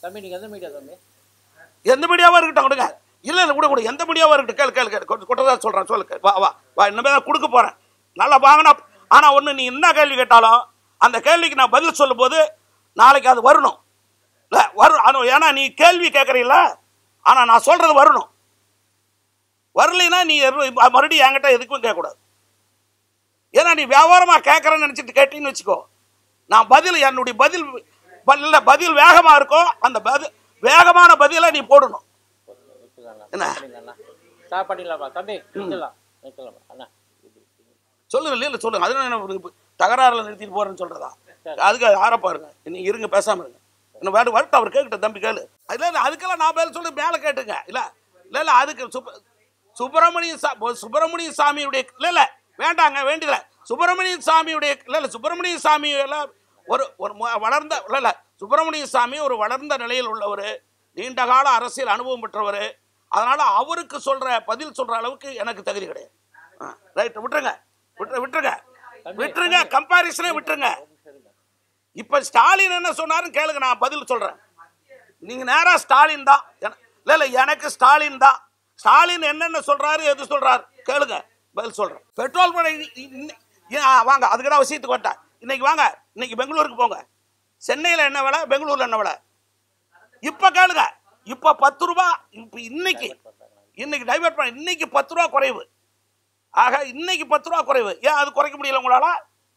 தம்பி நீங்க எந்த மீடியா தம்பி எந்த மீடியாவா இருக்கட்டும் கொடுங்க இல்ல இல்ல கூட கூட எந்த மீடியாவா இருக்கட்டும் கேளு கேளு கேளு கொட்ட- கொட்டதா சொல்றேன் சொல்லு கேளு. வா வா வா இனிமே தான் கொடுக்க போறேன் நல்லா வாங்கினா ஆனா ஒண்ணு நீ என்ன கேள்வி கேட்டாலும் அந்த கேள்விக்கு நான் பதில் சொல்லும்போது நாளைக்கு அது வரணும் இல்ல வரும் அது ஏன்னா நீ கேள்வி கேட்கறீல்ல ஆனா நான் சொல்றது வரணும் வரலைன்னா நீ எரு- மறுபடியும் என்கிட்ட எதுக்கும் கேட்கக்கூடாது ஏன்னா நீ வியாபாரமா கேட்கறேன்னு நினைச்சிட்டு கேட்டீங்கன்னு வச்சுக்கோ நான் பதில் என்னுடைய பதில் இல்ல பதில் வேகமா இருக்கும் அந்த பதில் வேகமான பதிலை நீ போடணும் என்ன? என்ன ஸ்டாப் பண்ணிடலாமா தம்பி நிறுத்தலாம் நிறுத்தலாமா அண்ணா சொல்லுங்க இல்ல இல்ல சொல்லுங்க அது என்ன உங்களுக்கு தகராறுல நிறுத்திட்டு போறேன்னு சொல்றதா அதுக்கு ஆற பாருங்க நீங்க இருங்க பேசாம இருங்க இன்னும் வேறு வரட்டும் அவர் கேட்கட்டும் தம்பி கேளு இல்ல இல்ல அதுக்கெல்லாம் நான் மேல சொல்லி மேல கேட்டுங்க இல்ல இல்ல இல்ல அதுக்கு சுப்ப சுப்பிரமணிய சா சுப்பிரமணிய சாமியுடைய இல்ல இல்ல வேண்டாங்க வேண்டியதில்ல சுப்பிரமணிய சாமியுடைய இல்ல இல்ல சுப்பிரமணிய சாமி எல்லாம் ஒரு ஒரு மு- வளர்ந்த இல்ல இல்ல சுப்பிரமணிய சாமி ஒரு வளர்ந்த நிலையில் உள்ளவர் நீண்ட கால அரசியல் அனுபவம் பெற்றவர் அதனால அவருக்கு சொல்ற பதில் சொல்ற அளவுக்கு எனக்கு தகுதி கிடையாது ரைட் விட்டுருங்க விட்டுரு விட்டுருங்க விட்டுருங்க கம்பாரிசனே விட்டுருங்க இப்ப ஸ்டாலின் என்ன சொன்னாருன்னு கேளுங்க நான் பதில் சொல்றேன் நீங்க நேரா ஸ்டாலின் தான் என- இல்ல இல்ல எனக்கு ஸ்டாலின் தான் ஸ்டாலின் என்னென்ன சொல்றாரு எது சொல்றாரு கேளுங்க பதில் சொல்றேன் பெட்ரோல் விலை இ- இ- இன்னி- ஏன், ஆ, வாங்க அதுக்கு தான் விஷயத்துக்கு வந்தேன் இன்னைக்கு வாங்க இன்னைக்கு பெங்களூருக்கு போங்க சென்னையில் என்ன விலை பெங்களூர்ல என்ன விலை இப்ப கேளுங்க இப்ப பத்து ரூபா இப்ப இன்னைக்கு இன்னைக்கு டைவர்ட் பண்ண இன்னைக்கு பத்து ரூபா குறைவு ஆக இன்னைக்கு பத்து ரூபா குறைவு ஏன் அது குறைக்க முடியல உங்களால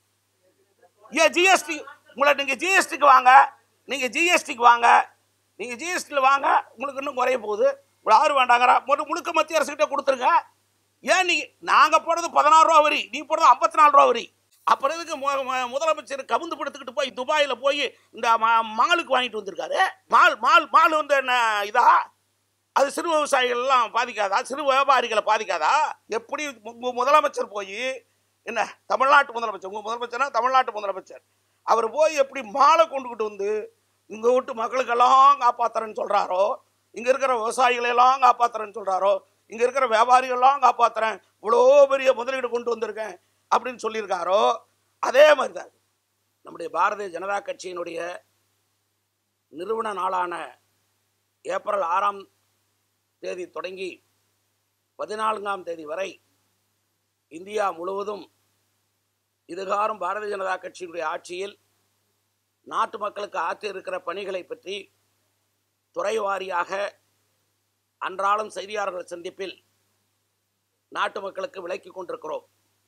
ஏன் ஜிஎஸ்டி உங்களை நீங்க ஜிஎஸ்டிக்கு வாங்க நீங்க ஜிஎஸ்டிக்கு வாங்க நீங்க ஜிஎஸ்டியில் வாங்க உங்களுக்கு இன்னும் குறைய போகுது ஒரு ஆறு வேண்டாங்கிறா முழு முழுக்க மத்திய அரசுகிட்ட கொடுத்துருங்க ஏன் நீங்க நாங்க போடுறது பதினாறு ரூபா வரி நீ போடுறது ஐம்பத்தி நாலு ரூபா வரி அப்புறம் எதுக்கு மு- மு- முதலமைச்சர் கவுந்து படுத்துக்கிட்டு போய் துபாயில போய் இந்த ம- மாலுக்கு வாங்கிட்டு வந்திருக்காரு மால் மால் மால் வந்து என்ன இதா அது சிறு விவசாயிகள் எல்லாம் பாதிக்காதா சிறு வியாபாரிகளை பாதிக்காதா எப்படி மு- மு- முதலமைச்சர் போய் என்ன தமிழ்நாட்டு முதலமைச்சர் உங்க முதலமைச்சர்னா தமிழ்நாட்டு முதலமைச்சர் அவர் போய் எப்படி மாலை கொண்டுகிட்டு வந்து இங்க விட்டு மக்களுக்கெல்லாம் காப்பாத்துறேன்னு சொல்றாரோ இங்க இருக்கிற விவசாயிகளை எல்லாம் காப்பாத்துறேன்னு சொல்றாரோ இங்க இருக்கிற வியாபாரிகள்லாம் காப்பாத்துறேன் இவ்வளோ பெரிய முதலீடு கொண்டு வந்திருக்கேன் அப்படின்னு சொல்லியிருக்காரோ அதே மாதிரி தான் நம்முடைய பாரதிய ஜனதா கட்சியினுடைய நிறுவன நாளான ஏப்ரல் ஆறாம் தேதி தொடங்கி பதினான்காம் தேதி வரை இந்தியா முழுவதும் இதுகாரும் பாரதிய ஜனதா கட்சியினுடைய ஆட்சியில் நாட்டு மக்களுக்கு ஆற்றி இருக்கிற பணிகளை பற்றி துறை வாரியாக அன்றாடம் செய்தியாளர்கள் சந்திப்பில் நாட்டு மக்களுக்கு விளக்கிக் கொண்டிருக்கிறோம்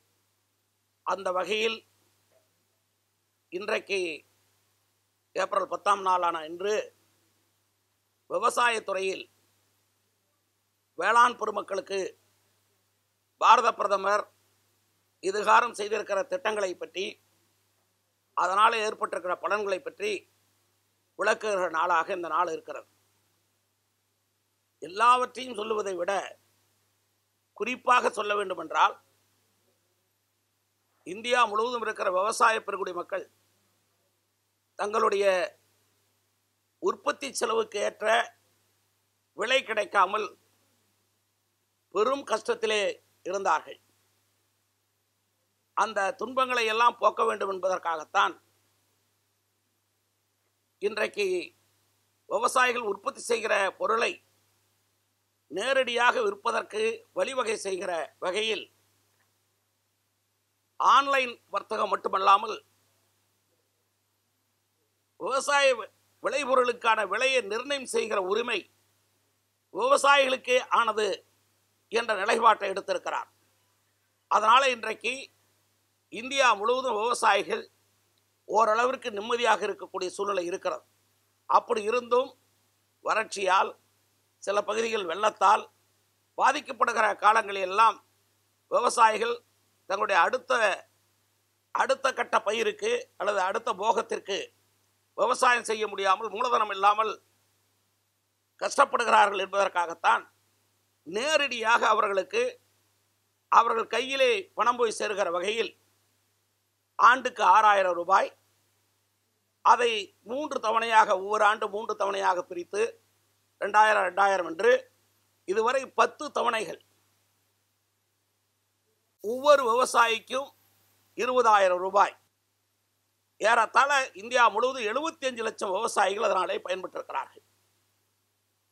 அந்த வகையில் இன்றைக்கு ஏப்ரல் பத்தாம் நாளான இன்று விவசாயத்துறையில் வேளாண் பெருமக்களுக்கு பாரத பிரதமர் இதுகாரம் செய்திருக்கிற திட்டங்களை பற்றி அதனால் ஏற்பட்டிருக்கிற பலன்களை பற்றி விளக்குகிற நாளாக இந்த நாள் இருக்கிறது எல்லாவற்றையும் சொல்லுவதை விட குறிப்பாக சொல்ல வேண்டுமென்றால் இந்தியா முழுவதும் இருக்கிற விவசாய பெருங்குடி மக்கள் தங்களுடைய உற்பத்தி செலவுக்கு ஏற்ற விலை கிடைக்காமல் பெரும் கஷ்டத்திலே இருந்தார்கள் அந்த துன்பங்களை எல்லாம் போக்க வேண்டும் என்பதற்காகத்தான் இன்றைக்கு விவசாயிகள் உற்பத்தி செய்கிற பொருளை நேரடியாக விற்பதற்கு வழிவகை செய்கிற வகையில் ஆன்லைன் வர்த்தகம் மட்டுமல்லாமல் விவசாய விளைபொருளுக்கான விலையை நிர்ணயம் செய்கிற உரிமை விவசாயிகளுக்கே ஆனது என்ற நிலைப்பாட்டை எடுத்திருக்கிறார் அதனால் இன்றைக்கு இந்தியா முழுவதும் விவசாயிகள் ஓரளவிற்கு நிம்மதியாக இருக்கக்கூடிய சூழ்நிலை இருக்கிறது அப்படி இருந்தும் வறட்சியால் சில பகுதிகள் வெள்ளத்தால் பாதிக்கப்படுகிற காலங்களில் எல்லாம் விவசாயிகள் தங்களுடைய அடுத்த அடுத்த கட்ட பயிருக்கு அல்லது அடுத்த போகத்திற்கு விவசாயம் செய்ய முடியாமல் மூலதனம் இல்லாமல் கஷ்டப்படுகிறார்கள் என்பதற்காகத்தான் நேரடியாக அவர்களுக்கு அவர்கள் கையிலே பணம் போய் சேருகிற வகையில் ஆண்டுக்கு ஆறாயிரம் ரூபாய் அதை மூன்று தவணையாக ஒவ்வொரு ஆண்டு மூன்று தவணையாக பிரித்து ரெண்டாயிரம் ரெண்டாயிரம் என்று இதுவரை பத்து தவணைகள் ஒவ்வொரு விவசாயிக்கும் இருபதாயிரம் ரூபாய் ஏறத்தாழ இந்தியா முழுவதும் எழுபத்தி அஞ்சு லட்சம் விவசாயிகள் அதனாலே பயன்பெற்றிருக்கிறார்கள்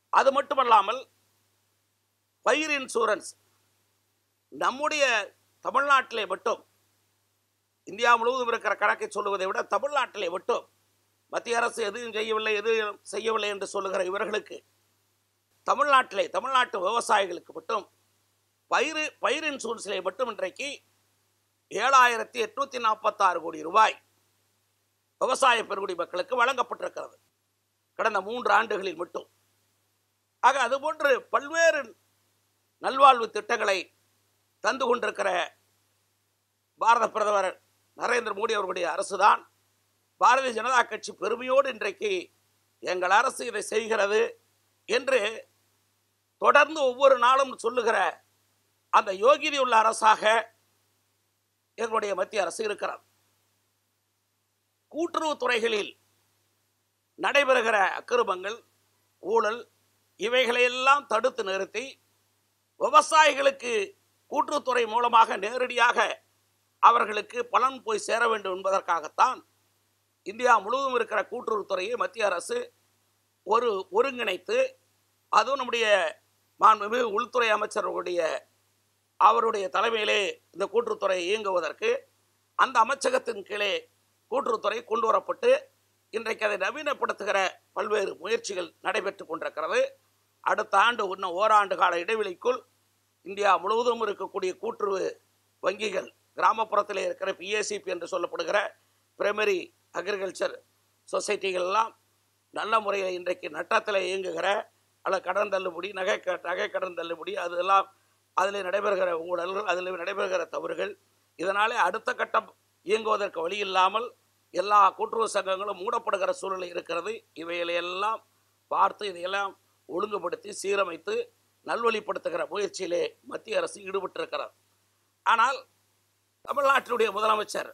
அது மட்டுமல்லாமல் பயிர் இன்சூரன்ஸ் நம்முடைய தமிழ்நாட்டிலே மட்டும் இந்தியா முழுவதும் இருக்கிற கணக்கை சொல்லுவதை விட தமிழ்நாட்டிலே மட்டும் மத்திய அரசு எதுவும் செய்யவில்லை எதுவும் செய்யவில்லை என்று சொல்லுகிற இவர்களுக்கு தமிழ்நாட்டிலே தமிழ்நாட்டு விவசாயிகளுக்கு மட்டும் பயிர் பயிர் இன்சூரன்ஸிலே மட்டும் இன்றைக்கு ஏழாயிரத்தி எட்நூத்தி நாற்பத்தாறு கோடி ரூபாய் விவசாய பெருங்குடி மக்களுக்கு வழங்கப்பட்டிருக்கிறது கடந்த மூன்று ஆண்டுகளில் மட்டும் ஆக அதுபோன்று பல்வேறு நல்வாழ்வு திட்டங்களை தந்து கொண்டிருக்கிற பாரத பிரதமர் நரேந்திர மோடி அவர்களுடைய அரசுதான் பாரதிய ஜனதா கட்சி பெருமையோடு இன்றைக்கு எங்கள் அரசு இதை செய்கிறது என்று தொடர்ந்து ஒவ்வொரு நாளும் சொல்லுகிற அந்த யோகிதை உள்ள அரசாக எங்களுடைய மத்திய அரசு இருக்கிறது கூட்டுறவு துறைகளில் நடைபெறுகிற அக்கிரமங்கள் ஊழல் இவைகளையெல்லாம் தடுத்து நிறுத்தி விவசாயிகளுக்கு கூட்டுறவுத்துறை மூலமாக நேரடியாக அவர்களுக்கு பலன் போய் சேர வேண்டும் என்பதற்காகத்தான் இந்தியா முழுவதும் இருக்கிற கூட்டுறவுத்துறையை மத்திய அரசு ஒரு ஒருங்கிணைத்து அதுவும் நம்முடைய மாண்புமிகு உள்துறை அமைச்சர்களுடைய அவருடைய தலைமையிலே இந்த கூட்டுறவுத்துறை இயங்குவதற்கு அந்த அமைச்சகத்தின் கீழே கூட்டுறவுத்துறை கொண்டு வரப்பட்டு இன்றைக்கு அதை நவீனப்படுத்துகிற பல்வேறு முயற்சிகள் நடைபெற்று கொண்டிருக்கிறது அடுத்த ஆண்டு இன்னும் ஓராண்டு கால இடைவெளிக்குள் இந்தியா முழுவதும் இருக்கக்கூடிய கூட்டுறவு வங்கிகள் கிராமப்புறத்தில் இருக்கிற பிஏசிபி என்று சொல்லப்படுகிற பிரைமரி அக்ரிகல்ச்சர் சொசைட்டிகள் எல்லாம் நல்ல முறையில் இன்றைக்கு நட்டத்தில் இயங்குகிற அல்ல கடன் தள்ளுபடி நகை க- நகை கடன் தள்ளுபடி அதெல்லாம் அதில் நடைபெறுகிற ஊழல்கள் அதில் நடைபெறுகிற தவறுகள் இதனாலே அடுத்த கட்டம் இயங்குவதற்கு வழி இல்லாமல் எல்லா கூட்டுறவு சங்கங்களும் மூடப்படுகிற சூழ்நிலை இருக்கிறது இவைகளையெல்லாம் பார்த்து இதையெல்லாம் ஒழுங்குபடுத்தி சீரமைத்து நல்வழிப்படுத்துகிற முயற்சியிலே மத்திய அரசு ஈடுபட்டிருக்கிறது ஆனால் தமிழ்நாட்டினுடைய முதலமைச்சர்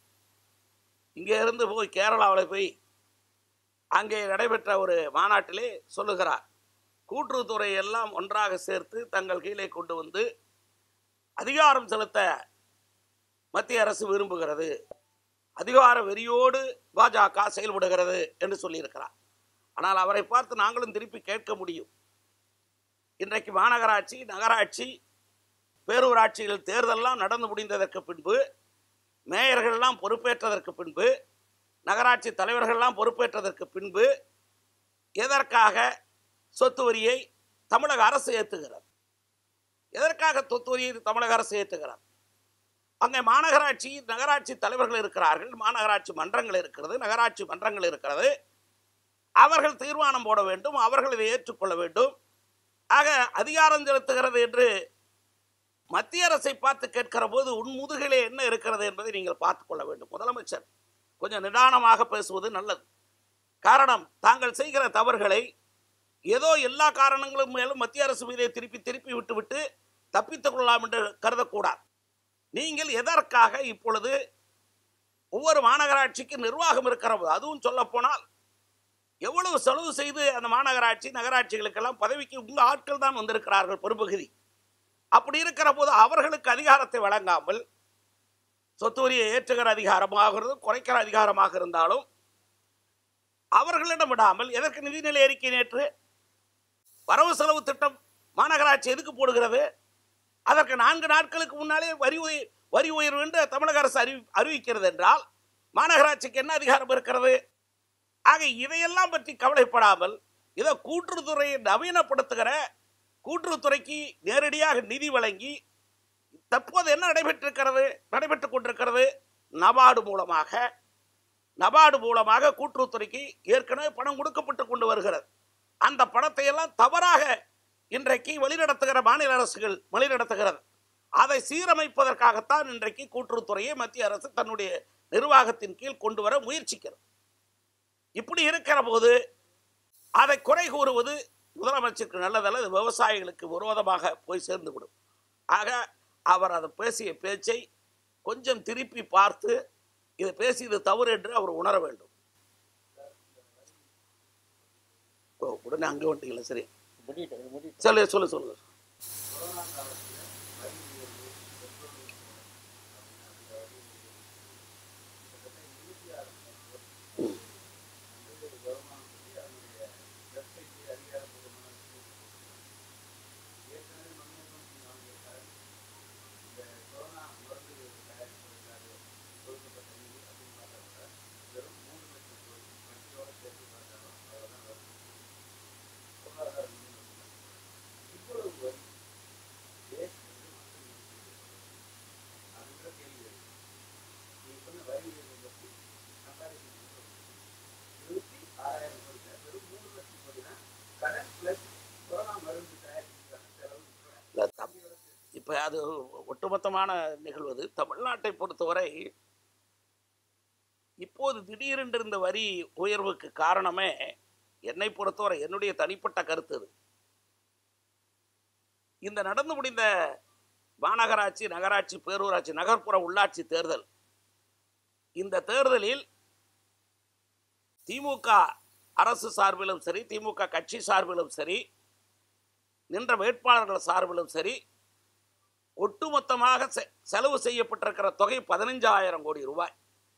இங்கே இருந்து போய் கேரளாவில் போய் அங்கே நடைபெற்ற ஒரு மாநாட்டிலே சொல்லுகிறார் கூட்டுறவுத்துறை எல்லாம் ஒன்றாக சேர்த்து தங்கள் கீழே கொண்டு வந்து அதிகாரம் செலுத்த மத்திய அரசு விரும்புகிறது அதிகார வெறியோடு பாஜக செயல்படுகிறது என்று சொல்லியிருக்கிறார் ஆனால் அவரை பார்த்து நாங்களும் திருப்பி கேட்க முடியும் இன்றைக்கு மாநகராட்சி நகராட்சி பேரூராட்சிகள் தேர்தலெல்லாம் நடந்து முடிந்ததற்கு பின்பு மேயர்கள்லாம் பொறுப்பேற்றதற்கு பின்பு நகராட்சி தலைவர்கள்லாம் பொறுப்பேற்றதற்கு பின்பு எதற்காக சொத்து வரியை தமிழக அரசு ஏற்றுகிறது எதற்காக சொத்து வரியை தமிழக அரசு ஏற்றுகிறது அங்கே மாநகராட்சி நகராட்சி தலைவர்கள் இருக்கிறார்கள் மாநகராட்சி மன்றங்கள் இருக்கிறது நகராட்சி மன்றங்கள் இருக்கிறது அவர்கள் தீர்மானம் போட வேண்டும் அவர்கள் இதை ஏற்றுக்கொள்ள வேண்டும் ஆக அதிகாரம் செலுத்துகிறது என்று மத்திய அரசை பார்த்து கேட்கிற போது உன் முதுகிலே என்ன இருக்கிறது என்பதை நீங்கள் பார்த்துக் கொள்ள வேண்டும் முதலமைச்சர் கொஞ்சம் நிதானமாக பேசுவது நல்லது காரணம் தாங்கள் செய்கிற தவறுகளை ஏதோ எல்லா காரணங்களும் மேலும் மத்திய அரசு மீதே திருப்பி திருப்பி விட்டுவிட்டு தப்பித்துக் கொள்ளலாம் என்று கருதக்கூடாது நீங்கள் எதற்காக இப்பொழுது ஒவ்வொரு மாநகராட்சிக்கு நிர்வாகம் இருக்கிறது அதுவும் சொல்லப்போனால் எவ்வளவு செலவு செய்து அந்த மாநகராட்சி நகராட்சிகளுக்கெல்லாம் பதவிக்கு உங்கள் ஆட்கள் தான் வந்திருக்கிறார்கள் பெரும்பகுதி அப்படி இருக்கிற போது அவர்களுக்கு அதிகாரத்தை வழங்காமல் சொத்து வரியை ஏற்றுகிற அதிகாரமாக இருந்தாலும், குறைக்கிற அதிகாரமாக இருந்தாலும் அவர்களிடம் விடாமல் எதற்கு நிதிநிலை அறிக்கை நேற்று வரவு செலவு திட்டம் மாநகராட்சி எதுக்கு போடுகிறது அதற்கு நான்கு நாட்களுக்கு முன்னாலே வரி உய- வரி உயர்வு என்று தமிழக அரசு அறிவி அறிவிக்கிறது என்றால் மாநகராட்சிக்கு என்ன அதிகாரம் இருக்கிறது ஆக இதையெல்லாம் பற்றி கவலைப்படாமல் இதை கூட்டுறவுத்துறையை நவீனப்படுத்துகிற கூட்டுறவுத்துறைக்கு நேரடியாக நிதி வழங்கி தற்போது என்ன நடைபெற்றிருக்கிறது நடைபெற்றுக் கொண்டிருக்கிறது நபார்டு மூலமாக நபார்டு மூலமாக கூட்டுறவுத்துறைக்கு ஏற்கனவே பணம் கொடுக்கப்பட்டு கொண்டு வருகிறது அந்த பணத்தை எல்லாம் தவறாக இன்றைக்கு வழிநடத்துகிற மாநில அரசுகள் வழிநடத்துகிறது அதை சீரமைப்பதற்காகத்தான் இன்றைக்கு கூட்டுறவுத்துறையை மத்திய அரசு தன்னுடைய நிர்வாகத்தின் கீழ் கொண்டு வர முயற்சிக்கிறது இப்படி இருக்கிற போது அதை குறை கூறுவது முதலமைச்சருக்கு நல்லதல்ல அது விவசாயிகளுக்கு விரோதமாக போய் சேர்ந்து விடும் ஆக அவர் அதை பேசிய பேச்சை கொஞ்சம் திருப்பி பார்த்து இதை பேசியது தவறு என்று அவர் உணர வேண்டும் ஓ உடனே அங்கே வந்துட்டீங்களா சரி முடிட்டு முடிட்டு சொல்லு சொல்லு சொல்லு இல்லை அது ஒட்டுமொத்தமான நிகழ்வது தமிழ்நாட்டை பொறுத்தவரை இப்போது திடீரென்று இருந்த வரி உயர்வுக்கு காரணமே என்னை பொறுத்தவரை என்னுடைய தனிப்பட்ட கருத்து இது இந்த நடந்து முடிந்த மாநகராட்சி நகராட்சி பேரூராட்சி நகர்ப்புற உள்ளாட்சி தேர்தல் இந்த தேர்தலில் திமுக அரசு சார்பிலும் சரி திமுக கட்சி சார்பிலும் சரி நின்ற வேட்பாளர்கள் சார்பிலும் சரி ஒட்டுமொத்தமாக செ- செலவு செய்யப்பட்டிருக்கிற தொகை பதினஞ்சாயிரம் கோடி ரூபாய்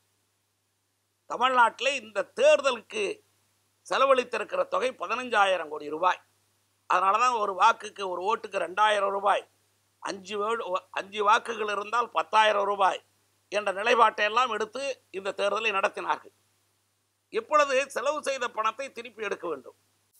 தமிழ்நாட்டில் இந்த தேர்தலுக்கு செலவழித்திருக்கிற தொகை பதினஞ்சாயிரம் கோடி ரூபாய் அதனால தான் ஒரு வாக்குக்கு ஒரு ஓட்டுக்கு ரெண்டாயிரம் ரூபாய் அஞ்சு வேடு அஞ்சு வாக்குகள் இருந்தால் பத்தாயிரம் ரூபாய் என்ற நிலைப்பாட்டை எல்லாம் எடுத்து இந்த தேர்தலை நடத்தினார்கள் இப்பொழுது செலவு செய்த பணத்தை திருப்பி எடுக்க வேண்டும்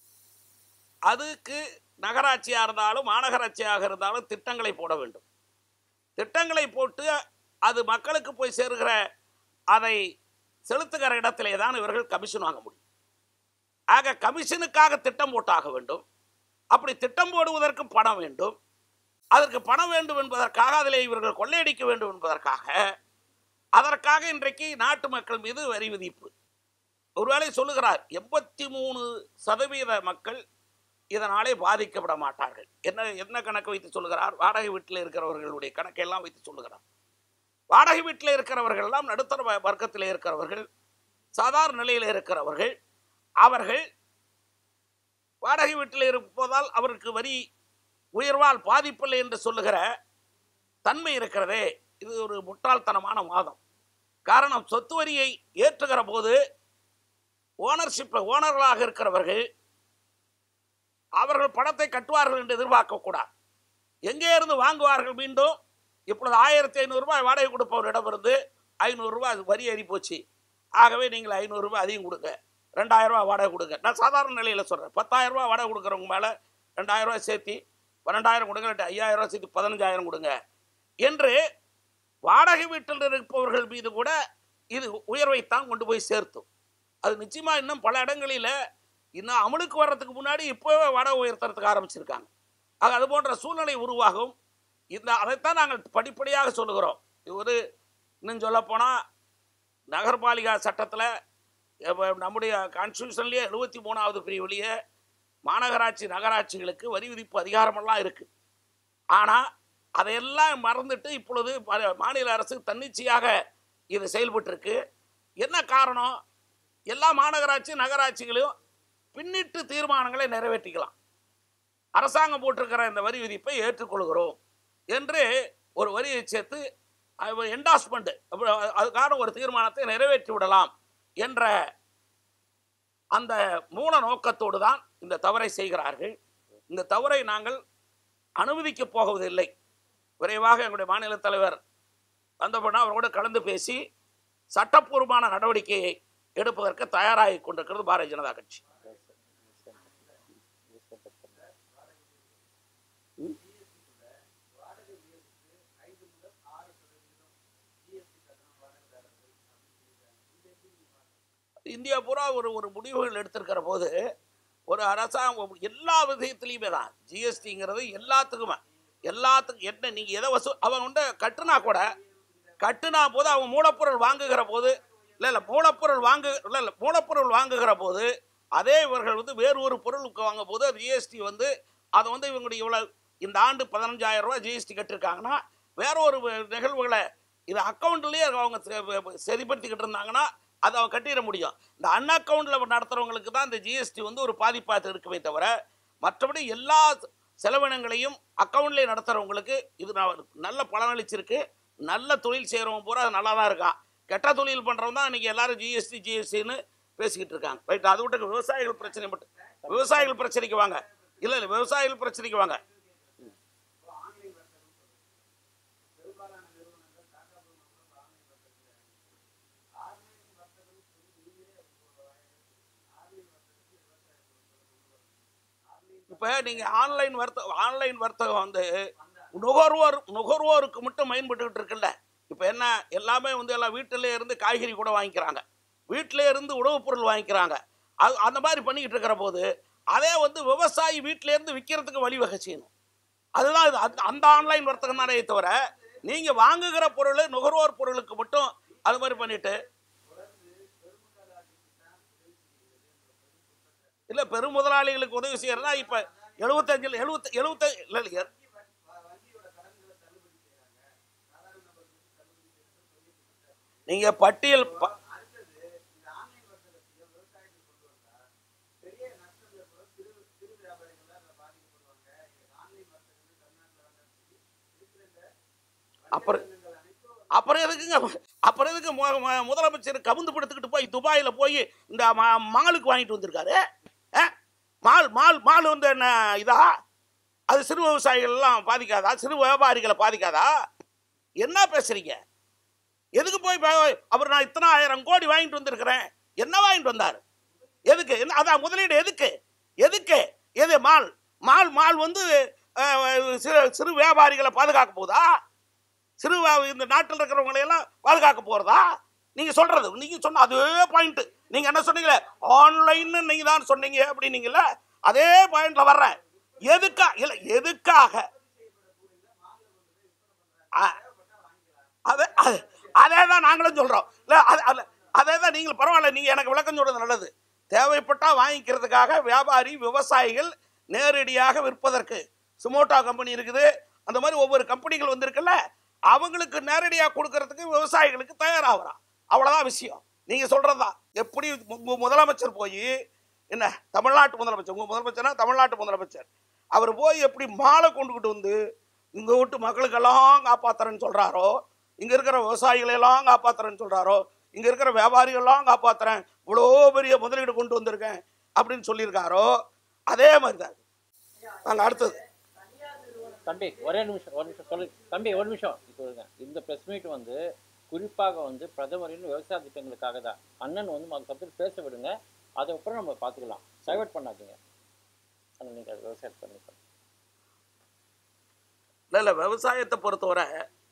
அதுக்கு நகராட்சியாக இருந்தாலும் மாநகராட்சியாக இருந்தாலும் திட்டங்களை போட வேண்டும் திட்டங்களை போட்டு அது மக்களுக்கு போய் சேருகிற அதை செலுத்துகிற இடத்திலே தான் இவர்கள் கமிஷன் வாங்க முடியும் ஆக கமிஷனுக்காக திட்டம் போட்டாக வேண்டும் அப்படி திட்டம் போடுவதற்கு பணம் வேண்டும் அதற்கு பணம் வேண்டும் என்பதற்காக அதில் இவர்கள் கொள்ளையடிக்க வேண்டும் என்பதற்காக அதற்காக இன்றைக்கு நாட்டு மக்கள் மீது வரி விதிப்பு ஒருவேளை சொல்லுகிறார் எண்பத்தி மூணு சதவீத மக்கள் இதனாலே பாதிக்கப்பட மாட்டார்கள் என்ன என்ன கணக்கு வைத்து சொல்லுகிறார் வாடகை வீட்டில் இருக்கிறவர்களுடைய கணக்கெல்லாம் வைத்து சொல்லுகிறார் வாடகை வீட்டில் இருக்கிறவர்கள் எல்லாம் நடுத்தர வ- வர்க்கத்தில் இருக்கிறவர்கள் சாதாரண நிலையில் இருக்கிறவர்கள் அவர்கள் வாடகை வீட்டில் இருப்பதால் அவருக்கு வரி உயர்வால் பாதிப்பில்லை என்று சொல்லுகிற தன்மை இருக்கிறதே இது ஒரு முட்டாள்தனமான வாதம் காரணம் சொத்து வரியை ஏற்றுகிற போது ஓனர்ஷிப் ஓனர்களாக இருக்கிறவர்கள் அவர்கள் பணத்தை கட்டுவார்கள் என்று எதிர்பார்க்கக்கூடாது எங்கே இருந்து வாங்குவார்கள் மீண்டும் இப்பொழுது ஆயிரத்தி ஐநூறுரூபாய் வாடகை கொடுப்பவரிடமிருந்து ஐநூறுரூவா வரி ஏறி போச்சு ஆகவே நீங்கள் ஐநூறுரூவா அதிகம் கொடுங்க ரெண்டாயிரம் ரூபாய் வாடகை கொடுங்க நான் சாதாரண நிலையில் சொல்கிறேன் பத்தாயிரம் ரூபாய் வாடகை கொடுக்குறவங்க மேலே ரெண்டாயிரம் ரூபாய் சேர்த்து பன்னெண்டாயிரம் கொடுங்க இல்லாட்டி ஐயாயிரம் ரூபாய் சேர்த்து பதினஞ்சாயிரம் கொடுங்க என்று வாடகை வீட்டில் இருப்பவர்கள் மீது கூட இது உயர்வைத்தான் கொண்டு போய் சேர்த்தும் அது நிச்சயமாக இன்னும் பல இடங்களில் இன்னும் அமலுக்கு வர்றதுக்கு முன்னாடி இப்போவே வாடகை உயர்த்துறதுக்கு ஆரம்பிச்சிருக்காங்க ஆக அது போன்ற சூழ்நிலை உருவாகும் இந்த அதைத்தான் நாங்கள் படிப்படியாக சொல்லுகிறோம் இது ஒரு இன்னும் சொல்லப்போனால் நகர்பாலிகா சட்டத்தில் நம்முடைய கான்ஸ்டியூஷன்லேயே எழுபத்தி மூணாவது பிரிவுலேயே மாநகராட்சி நகராட்சிகளுக்கு வரி விதிப்பு அதிகாரமெல்லாம் இருக்குது ஆனால் அதையெல்லாம் மறந்துட்டு இப்பொழுது ப- மாநில அரசு தன்னிச்சையாக இது செயல்பட்டிருக்கு என்ன காரணம் எல்லா மாநகராட்சி நகராட்சிகளையும் பின்னிட்டு தீர்மானங்களை நிறைவேற்றிக்கலாம் அரசாங்கம் போட்டிருக்கிற இந்த வரி விதிப்பை ஏற்றுக்கொள்கிறோம் என்று ஒரு வரியை சேர்த்து என்டாஸ்மெண்ட் அதுக்கான ஒரு தீர்மானத்தை நிறைவேற்றி விடலாம் என்ற அந்த மூல நோக்கத்தோடு தான் இந்த தவறை செய்கிறார்கள் இந்த தவறை நாங்கள் அனுமதிக்கப் போவதில்லை விரைவாக எங்களுடைய மாநில தலைவர் வந்தபோனா அவரோடு கலந்து பேசி சட்டப்பூர்வமான நடவடிக்கையை எடுப்பதற்கு தயாராகி கொண்டிருக்கிறது பாரதிய ஜனதா கட்சி இந்தியா பூரா ஒரு ஒரு முடிவுகள் எடுத்திருக்கிற போது ஒரு அரசாங்கம் எல்லா விஷயத்துலையுமே தான் ஜிஎஸ்டிங்கிறது எல்லாத்துக்குமே எல்லாத்துக்கும் என்ன நீங்கள் எதை வசூ அவன் வந்து கட்டுனா கூட கட்டுனா போது அவன் மூலப்பொருள் வாங்குகிற போது இல்லை இல்லை மூலப்பொருள் வாங்கு இல்லை இல்லை மூலப்பொருள் வாங்குகிற போது அதே இவர்கள் வந்து வேறு ஒரு பொருளுக்கு வாங்கும் போது ஜிஎஸ்டி வந்து அதை வந்து இவங்களுடைய இவ்வளோ இந்த ஆண்டு பதினஞ்சாயிரம் ரூபாய் ஜிஎஸ்டி கட்டிருக்காங்கன்னா வேற ஒரு நிகழ்வுகளை இது அக்கௌண்ட்லேயே அவங்க செ- சரிப்படுத்திக்கிட்டு இருந்தாங்கன்னா அதை அவன் கட்டிட முடியும் இந்த அன் அக்கௌண்ட்டில் நடத்துகிறவங்களுக்கு தான் இந்த ஜிஎஸ்டி வந்து ஒரு பாதிப்பாக இருக்குமே தவிர மற்றபடி எல்லா செலவினங்களையும் அக்கௌண்ட்லேயே நடத்துகிறவங்களுக்கு இது ந- நல்ல பலனளிச்சிருக்கு நல்ல தொழில் செய்கிறவங்க பூரா அது நல்லா தான் இருக்கான் கெட்ட தொழில் பண்ணுறவங்க தான் இன்றைக்கி எல்லாரும் ஜிஎஸ்டி ஜிஎஸ்டின்னு பேசிக்கிட்டு இருக்காங்க ரைட் அதை விட்டு விவசாயிகள் பிரச்சனை மட்டும் விவசாயிகள் பிரச்சனைக்கு வாங்க இல்லை இல்லை விவசாயிகள் பிரச்சனைக்கு வாங்க இப்போ நீங்கள் ஆன்லைன் வர்த்தகம் ஆன்லைன் வர்த்தகம் வந்து நுகர்வோர் நுகர்வோருக்கு மட்டும் பயன்பட்டுக்கிட்டு இருக்குல்ல இப்போ என்ன எல்லாமே வந்து எல்லாம் வீட்டிலே இருந்து காய்கறி கூட வாங்கிக்கிறாங்க வீட்டிலே இருந்து உணவுப் பொருள் வாங்கிக்கிறாங்க அது அந்த மாதிரி பண்ணிக்கிட்டு இருக்கிற போது அதே வந்து விவசாயி வீட்டிலே இருந்து விற்கிறதுக்கு வழிவகை செய்யணும் அதுதான் இது அந்த- அந்த ஆன்லைன் வர்த்தகம் தானே தவிர நீங்க வாங்குகிற பொருள் நுகர்வோர் பொருளுக்கு மட்டும் அது மாதிரி பண்ணிட்டு இல்ல பெரும் முதலாளிகளுக்கு உதவி செய்யறதா இப்ப எழுபத்தஞ்சுல எழுபத்தி எழுபத்தி இல்ல இல்ல நீங்க பட்டியல் ப- அப்புறம் அப்புறம் எதுக்குங்க அப்புறம் எதுக்கு மு- மு- முதலமைச்சர் கவுந்து படுத்துக்கிட்டு போய் துபாயில போய் இந்த மா- மாலுக்கு வாங்கிட்டு வந்திருக்காரு ஆ? மால் மால் மால் வந்து என்ன இதா அது சிறு விவசாயிகள் எல்லாம் பாதிக்காதா சிறு வியாபாரிகளை பாதிக்காதா என்ன பேசுறீங்க எதுக்கு போய் ப- அவர் நான் இத்தனை ஆயிரம் கோடி வாங்கிட்டு வந்திருக்கிறேன் என்ன வாங்கிட்டு வந்தார் எதுக்கு என்ன அதான் முதலீடு எதுக்கு எதுக்கு எது மால் மால் மால் வந்து அஹ், சிறு சிறு வியாபாரிகளை பாதுகாக்க போதா சிறு வியா- இந்த நாட்டில் இருக்கிறவங்களை எல்லாம் பாதுகாக்க போறதா நீங்க சொல்றது நீங்க சொன்ன அதே பாயிண்ட் நீங்க என்ன சொன்னீங்களே ஆன்லைன் நீங்க தான் சொன்னீங்க அப்படின்னீங்கல்ல அதே பாயிண்ட்ல வர்றேன் எதுக்கா இல்ல எதுக்காக அ- அது அது- அதே தான் நாங்களும் சொல்றோம் இல்ல அது அது- அதே தான் நீங்கள் பரவாயில்ல நீங்க எனக்கு விளக்கம் சொல்றது நல்லது தேவைப்பட்டா வாங்கிக்கிறதுக்காக வியாபாரி விவசாயிகள் நேரடியாக விற்பதற்கு சுமோட்டா கம்பெனி இருக்குது அந்த மாதிரி ஒவ்வொரு கம்பெனிகள் வந்திருக்குல்ல அவங்களுக்கு நேரடியாக கொடுக்கறதுக்கு விவசாயிகளுக்கு தயாராகிறான் அவ்வளவுதான் விஷயம் நீங்க சொல்றதா எப்படி மு- மு- முதலமைச்சர் போய் என்ன தமிழ்நாட்டு முதலமைச்சர் உங்க முதலமைச்சர்னா தமிழ்நாட்டு முதலமைச்சர் அவர் போய் எப்படி மாலை கொண்டுகிட்டு வந்து இங்க விட்டு மக்களுக்கெல்லாம் காப்பாத்துறேன்னு சொல்றாரோ இங்க இருக்கிற விவசாயிகளை எல்லாம் காப்பாத்துறேன்னு சொல்றாரோ இங்க இருக்கிற வியாபாரிகள்லாம் காப்பாத்துறேன் இவ்வளோ பெரிய முதலீடு கொண்டு வந்திருக்கேன் அப்படின்னு சொல்லியிருக்காரோ அதே மாதிரி தான் நாங்கள் அடுத்தது தம்பி ஒரே நிமிஷம் ஒரு நிமிஷம் சொல்லு தம்பி ஒரு நிமிஷம் இப்போ இருங்க இந்த ப்ரெஸ் மீட் வந்து குறிப்பாக வந்து பிரதமரின் விவசாய திட்டங்களுக்காக தான் அண்ணன் வந்து அதை பற்றி பேச விடுங்க அதுக்கப்புறம் நம்ம பார்த்துக்கலாம் டைவர்ட் பண்ணாதீங்க ஆனால் நீங்கள் அது விவசாயத்தை பண்ணி இல்லை இல்லை விவசாயத்தை பொறுத்தவரை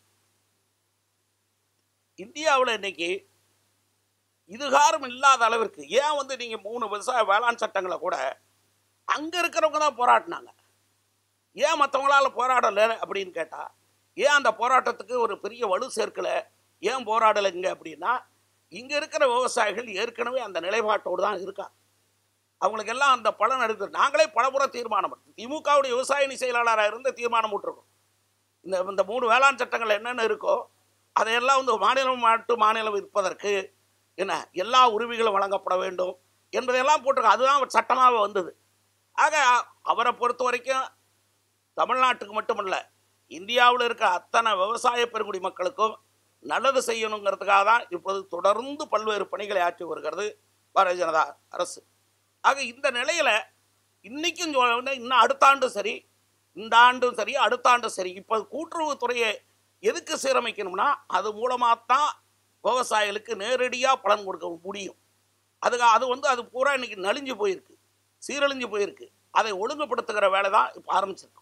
இந்தியாவில் இன்னைக்கு இதுகாரம் இல்லாத அளவிற்கு ஏன் வந்து நீங்கள் மூணு விவசாய வேளாண் சட்டங்களை கூட அங்கே இருக்கிறவங்க தான் போராடினாங்க ஏன் மற்றவங்களால போராடலை அப்படின்னு கேட்டால் ஏன் அந்த போராட்டத்துக்கு ஒரு பெரிய வலு சேர்க்கலை ஏன் போராடலைங்க அப்படின்னா இங்கே இருக்கிற விவசாயிகள் ஏற்கனவே அந்த நிலைப்பாட்டோடு தான் இருக்காங்க அவங்களுக்கு எல்லாம் அந்த பலன் எடுத்து நாங்களே பலமுறை தீர்மானம் எடுத்தோம். திமுகவுடைய விவசாய அணி செயலாளராக இருந்து தீர்மானம் விட்டுருக்கோம் இந்த இந்த மூணு வேளாண் சட்டங்கள் என்னென்ன இருக்கோ அதையெல்லாம் வந்து மாநிலம் மாட்டு மாநிலம் இருப்பதற்கு என்ன எல்லா உரிமைகளும் வழங்கப்பட வேண்டும் என்பதையெல்லாம் போட்டிருக்கோம் அதுதான் சட்டமாக வந்தது ஆக அவரை பொறுத்த வரைக்கும் தமிழ்நாட்டுக்கு மட்டுமல்ல இந்தியாவில் இருக்க அத்தனை விவசாய பெருங்குடி மக்களுக்கும் நல்லது செய்யணுங்கிறதுக்காக தான் இப்போது தொடர்ந்து பல்வேறு பணிகளை ஆற்றி வருகிறது பாரதிய ஜனதா அரசு ஆக இந்த நிலையில் இன்னைக்கும் சொல்ல- இன்னும் அடுத்த ஆண்டும் சரி இந்த ஆண்டும் சரி அடுத்த ஆண்டும் சரி இப்போ கூட்டுறவுத்துறையை எதுக்கு சீரமைக்கணும்னா அது மூலமாக தான் விவசாயிகளுக்கு நேரடியாக பலன் கொடுக்க முடியும் அதுக்கு அது வந்து அது பூரா இன்னைக்கு நலிஞ்சு போயிருக்கு சீரழிஞ்சு போயிருக்கு அதை ஒழுங்குபடுத்துகிற வேலை தான் இப்போ ஆரம்பிச்சிருக்கு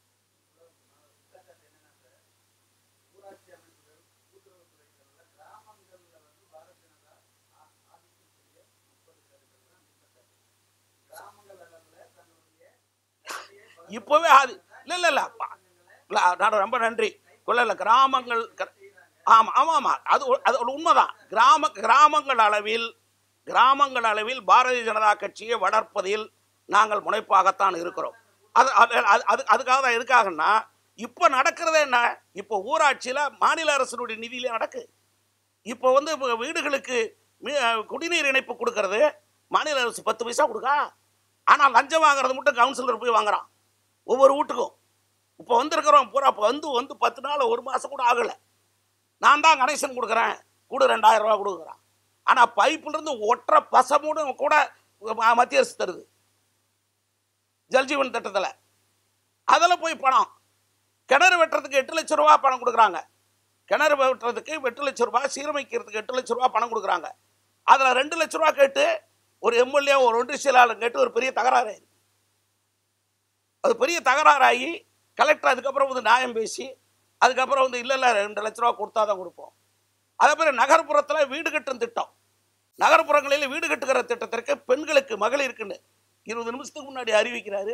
இப்போவே அது இல்லை இல்லை இல்லை இல்லை நான் ரொம்ப நன்றி இல்லை இல்லை கிராமங்கள் க- ஆமாம் ஆமாம் ஆமாம் அது ஒ- அது ஒரு உண்மைதான் கிராம கிராமங்கள் அளவில் கிராமங்கள் அளவில் பாரதிய ஜனதா கட்சியை வளர்ப்பதில் நாங்கள் முனைப்பாகத்தான் இருக்கிறோம் அது அது அது- அது அதுக்காக தான் எதுக்காகன்னா இப்போ நடக்கிறது என்ன இப்போ ஊராட்சியில் மாநில அரசினுடைய நிதியிலே நடக்கு இப்போ வந்து இப்போ வீடுகளுக்கு மீ- குடிநீர் இணைப்பு கொடுக்கறது மாநில அரசு பத்து பைசா கொடுக்கா ஆனால் லஞ்சம் வாங்குறது மட்டும் கவுன்சிலர் போய் வாங்குறான் ஒவ்வொரு வீட்டுக்கும் இப்போ வந்திருக்கிறோம் பூரா இப்போ வந்து வந்து பத்து நாள் ஒரு மாதம் கூட ஆகலை நான் தான் கனெக்ஷன் கொடுக்குறேன் கூட ரெண்டாயிரம் ரூபா கொடுக்குறான் ஆனால் பைப்புலேருந்து ஒற்றை பசமுடும் கூட ம- மத்திய அரசு தருது ஜல்ஜீவன் திட்டத்தில் அதில் போய் பணம் கிணறு வெட்டுறதுக்கு எட்டு லட்ச ரூபா பணம் கொடுக்குறாங்க கிணறு வெட்டுறதுக்கு எட்டு லட்ச ரூபா சீரமைக்கிறதுக்கு எட்டு லட்ச ரூபா பணம் கொடுக்குறாங்க அதில் ரெண்டு லட்ச ரூபா கேட்டு ஒரு எம்எல்ஏ ஒரு ஒன்றிய செயலாளர் கேட்டு ஒரு பெரிய தகராறு ஆயிருக்கு அது பெரிய தகராறாகி கலெக்டர் அதுக்கப்புறம் வந்து நியாயம் பேசி அதுக்கப்புறம் வந்து இல்லை இல்லை ரெண்டு லட்ச ரூபா கொடுத்தா தான் கொடுப்போம் அதே மாதிரி நகர்ப்புறத்தில் வீடு கட்டும் திட்டம் நகர்ப்புறங்களில் வீடு கட்டுகிற திட்டத்திற்கு பெண்களுக்கு மகளிருக்குன்னு இருபது நிமிஷத்துக்கு முன்னாடி அறிவிக்கிறாரு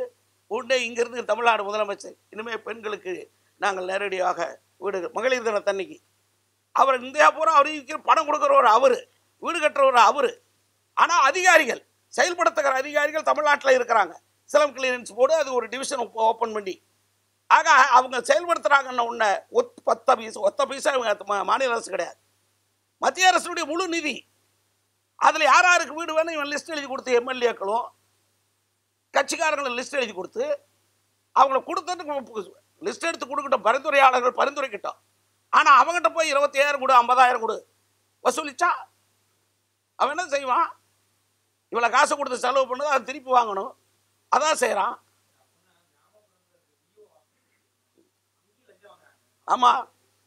உடனே இங்கிருந்து தமிழ்நாடு முதலமைச்சர் இனிமேல் பெண்களுக்கு நாங்கள் நேரடியாக வீடு மகளிர் தினத்தன்னைக்கு அவர் இந்தியா பூரா அவருக்கு பணம் கொடுக்குறவர் அவர் வீடு கட்டுறவர் அவர் ஆனால் அதிகாரிகள் செயல்படுத்துகிற அதிகாரிகள் தமிழ்நாட்டில் இருக்கிறாங்க சிலம் கிளியரன்ஸ் போர்டு அது ஒரு டிவிஷன் ஓப்பன் பண்ணி ஆக அவங்க செயல்படுத்துகிறாங்கன்ன உடனே ஒத் பத்த பைசா ஒத்த பைசா இவங்க ம- மாநில அரசு கிடையாது மத்திய அரசுடைய முழு நிதி அதில் யார் யாருக்கு வீடு வேணும் இவன் லிஸ்ட் எழுதி கொடுத்து எம்எல்ஏக்களும் கட்சிக்காரங்களை லிஸ்ட் எழுதி கொடுத்து அவங்கள கொடுத்ததுக்கு லிஸ்ட் எடுத்து கொடுக்கட்டும் பரிந்துரையாளர்கள் பரிந்துரைக்கட்டும் ஆனால் அவங்ககிட்ட போய் இருபத்தி ஐயாயிரம் கொடு ஐம்பதாயிரம் கொடு வசூலிச்சா அவன் என்ன செய்வான் இவ்வளோ காசை கொடுத்து செலவு பண்ணுது அதை திருப்பி வாங்கணும் அதான் செய்கிறான் ஆமாம்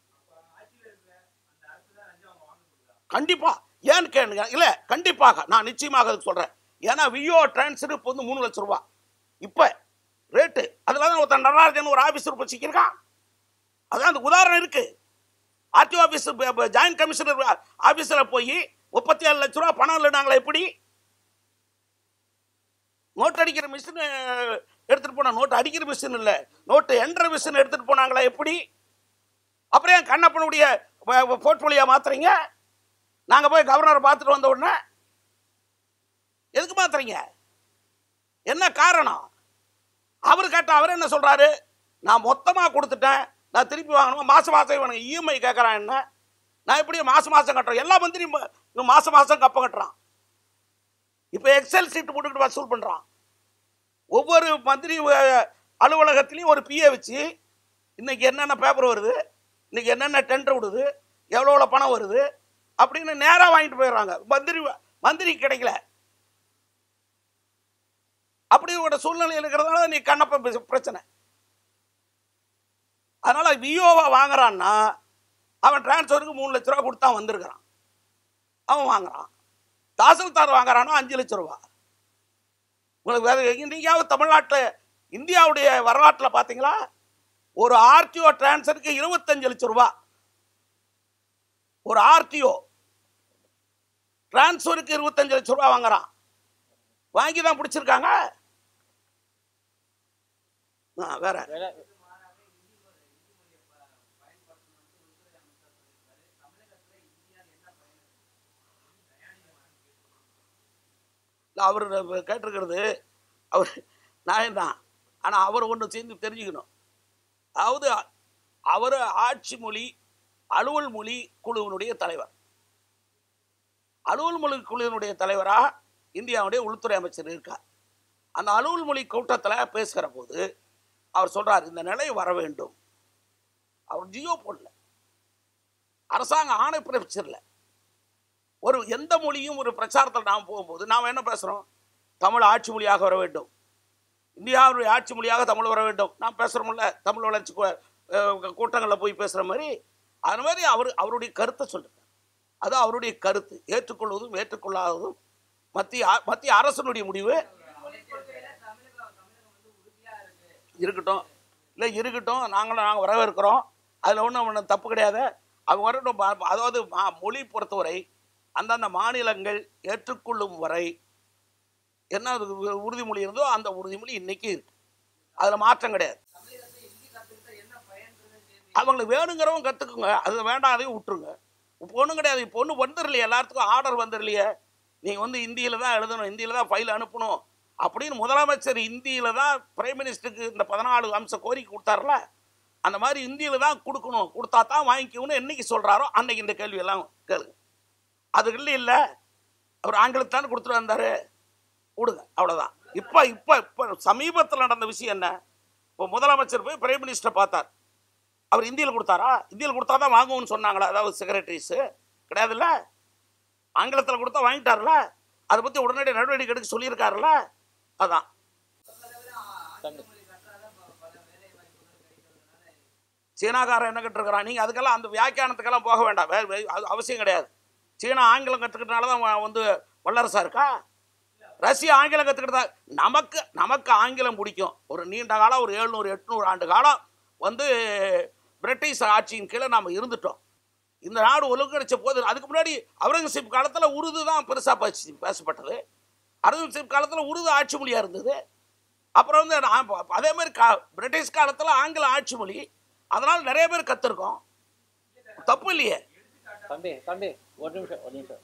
கண்டிப்பா ஏன்னு கேளுங்க இல்லை கண்டிப்பாக நான் நிச்சயமாக அதுக்கு சொல்கிறேன் ஏன்னா விஓ டிரான்ஸ்ஃபர் இப்போ வந்து மூணு லட்சம் ரூபா இப்போ ரேட்டு அதில் தான் ஒருத்தன் நடராஜன் ஒரு ஆஃபீஸர் இப்போ சிக்கியிருக்கான் அதான் அந்த உதாரணம் இருக்கு ஆர்டிஓ ஆஃபீஸ் ஜாயின்ட் கமிஷனர் ஆஃபீஸில் போய் முப்பத்தி ஏழு லட்ச ரூபா பணம் இல்லைனாங்களா எப்படி நோட் அடிக்கிற மிஷின் எடுத்துட்டு போனா நோட் அடிக்கிற மிஷின் இல்லை நோட்டு என்ற மிஷின் எடுத்துட்டு போனாங்களா எப்படி அப்புறம் ஏன் கண்ணப்பனுடைய போர்ட்ஃபோலியோ மாத்துறீங்க நாங்கள் போய் கவர்னரை பார்த்துட்டு வந்த உடனே எதுக்கு மாத்துறீங்க என்ன காரணம் அவர் கேட்ட அவர் என்ன சொல்றாரு நான் மொத்தமாக கொடுத்துட்டேன் நான் திருப்பி வாங்கணும் மாசம் மாசம் இவனுக்கு இஎம்ஐ கேட்குறான் என்ன நான் எப்படி மாசம் மாசம் கட்டுறேன் எல்லா மந்திரியும் ம- இவன் மாசம் மாசம் கப்பம் கட்டுறான் இப்போ எக்ஸல் சீட் போட்டுக்கிட்டு வசூல் பண்ணுறான் ஒவ்வொரு மந்திரி அஹ், அலுவலகத்திலையும் ஒரு பிஏ வச்சு இன்னைக்கு என்னென்ன பேப்பர் வருது இன்னைக்கு என்னென்ன டெண்டர் விடுது எவ்வளோ எவ்வளோ பணம் வருது அப்படின்னு நேராக வாங்கிட்டு போயிடுறாங்க மந்திரி மந்திரி கிடைக்கல அப்படி ஒரு சூழ்நிலை இருக்கிறதுனால நீ கண்ணப்ப பிரச்ச- பிரச்சனை அதனால விஓவா வாங்குறான்னா அவன் டிரான்ஸ்ஃபருக்கு மூணு லட்ச ரூபா கொடுத்தா வந்திருக்கிறான் அவன் வாங்குறான் தாசில்தார் வாங்குறான்னா அஞ்சு லட்ச ரூபா உங்களுக்கு வேற எங்கேயாவது தமிழ்நாட்டில் இந்தியாவுடைய வரலாற்றில் பார்த்தீங்களா ஒரு ஆர்டிஓ டிரான்ஸ்ஃபருக்கு இருபத்தஞ்சு லட்சம் ரூபா ஒரு ஆர்டிஓ டிரான்ஸ்ஃபருக்கு இருபத்தஞ்சு லட்சம் ரூபா வாங்குறான் வாங்கி தான் பிடிச்சிருக்காங்க ஆ, வேற வேலை இல்ல, அவர் கேட்டிருக்கிறது அவர் நியாயம்தான் ஆனால் அவர் ஒன்று சேர்ந்து தெரிஞ்சுக்கணும் அதாவது அவர் ஆட்சி மொழி அலுவல் மொழி குழுவினுடைய தலைவர் அலுவல் மொழி குழுவினுடைய தலைவராக இந்தியாவுடைய உள்துறை அமைச்சர் இருக்கார் அந்த அலுவல் மொழி கூட்டத்தில் பேசுகிற போது அவர் சொல்றார் இந்த நிலை வர வேண்டும் அவர் ஜியோ போடல அரசாங்க ஆணை பிறப்பிச்சிடல ஒரு எந்த மொழியும் ஒரு பிரச்சாரத்தில் நாம் போகும்போது நாம் என்ன பேசுகிறோம் தமிழ் ஆட்சி மொழியாக வர வேண்டும் இந்தியாவுடைய ஆட்சி மொழியாக தமிழ் வர வேண்டும் நாம் பேசுகிறோம்ல தமிழ் வளர்ச்சி கூட்டங்களில் போய் பேசுகிற மாதிரி அது மாதிரி அவர் அவருடைய கருத்தை சொல்லுங்க அது அவருடைய கருத்து ஏற்றுக்கொள்வதும் ஏற்றுக்கொள்ளாததும் மத்திய அ- மத்திய அரசனுடைய முடிவு இருக்கட்டும் இல்லை இருக்கட்டும் நாங்களும் நாங்கள் வரவேற்கிறோம் அதில் ஒன்றும் ஒன்றும் தப்பு கிடையாது அவங்க வரட்டும் ப- அதாவது மா- மொழி பொறுத்தவரை அந்தந்த மாநிலங்கள் ஏற்றுக்கொள்ளும் வரை என்ன அது உ- உறுதிமொழி இருந்தோ அந்த உறுதிமொழி இன்னைக்கு இருக்கு அதில் மாற்றம் கிடையாது அவங்களுக்கு வேணுங்கிறவங்க கற்றுக்குங்க அது வேண்டாம் அதையும் விட்டுருங்க இப்போ ஒன்றும் கிடையாது இப்போ ஒன்றும் வந்துடலையே எல்லாத்துக்கும் ஆர்டர் வந்துடலையே நீங்கள் வந்து இந்தியில் தான் எழுதணும் இந்தியில் தான் ஃபைல் அனுப்பணும் அப்படின்னு முதலமைச்சர் இந்தியில் தான் பிரைம் மினிஸ்டருக்கு இந்த பதினாலு அம்ச கோரிக்கை கொடுத்தாருல அந்த மாதிரி இந்தியில் தான் கொடுக்கணும் கொடுத்தா தான் வாங்கிக்கணும்னு என்னைக்கு சொல்கிறாரோ அன்னைக்கு இந்த கேள்வியெல்லாம் கேளுங்க அது இல்லை இல்லை அவர் ஆங்கிலத்தானே கொடுத்துட்டு வந்தார் கொடுங்க அவ்வளோதான் இப்போ இப்போ இப்போ சமீபத்தில் நடந்த விஷயம் என்ன இப்போ முதலமைச்சர் போய் பிரைம் மினிஸ்டர் பார்த்தார் அவர் இந்தியில் கொடுத்தாரா இந்தியில் கொடுத்தா தான் வாங்குவோம்னு சொன்னாங்களா அதாவது செக்ரட்டரிஸு கிடையாதுல்ல ஆங்கிலத்தில் கொடுத்தா வாங்கிட்டார்ல அதை பற்றி உடனடி நடவடிக்கை எடுக்க சொல்லியிருக்காருல்ல அதான் தம்பி சீனாக்காரன் என்ன கற்றுக்கிறான் நீங்கள் அதுக்கெல்லாம் அந்த வியாக்கியானத்துக்கெல்லாம் போக வேண்டாம் வே வே- அது அவசியம் கிடையாது சீனா ஆங்கிலம் கற்றுக்கிட்டனால தான் வ- வந்து வல்லரசா இருக்கா ரஷ்யா ஆங்கிலம் கற்றுக்கிட்டதா நமக்கு நமக்கு ஆங்கிலம் பிடிக்கும் ஒரு நீண்ட காலம் ஒரு எழுநூறு எட்நூறு ஆண்டு காலம் வந்து பிரிட்டிஷ் ஆட்சியின் கீழே நாம் இருந்துட்டோம் இந்த நாடு ஒழுங்கடிச்ச போது அதுக்கு முன்னாடி அவுரங்கசீப் காலத்தில் உருது தான் பெருசாக பேசி பேசப்பட்டது அவுரங்கசீப் காலத்தில் உருது ஆட்சி மொழியாக இருந்தது அப்புறம் வந்து நான் ப- அதே மாதிரி கா பிரிட்டிஷ் காலத்தில் ஆங்கில ஆட்சி மொழி அதனால் நிறைய பேர் கற்றுருக்கோம் தப்பு இல்லையே தம்பி தம்பி ஒரு நிமிஷம் ஒரு நிமிஷம்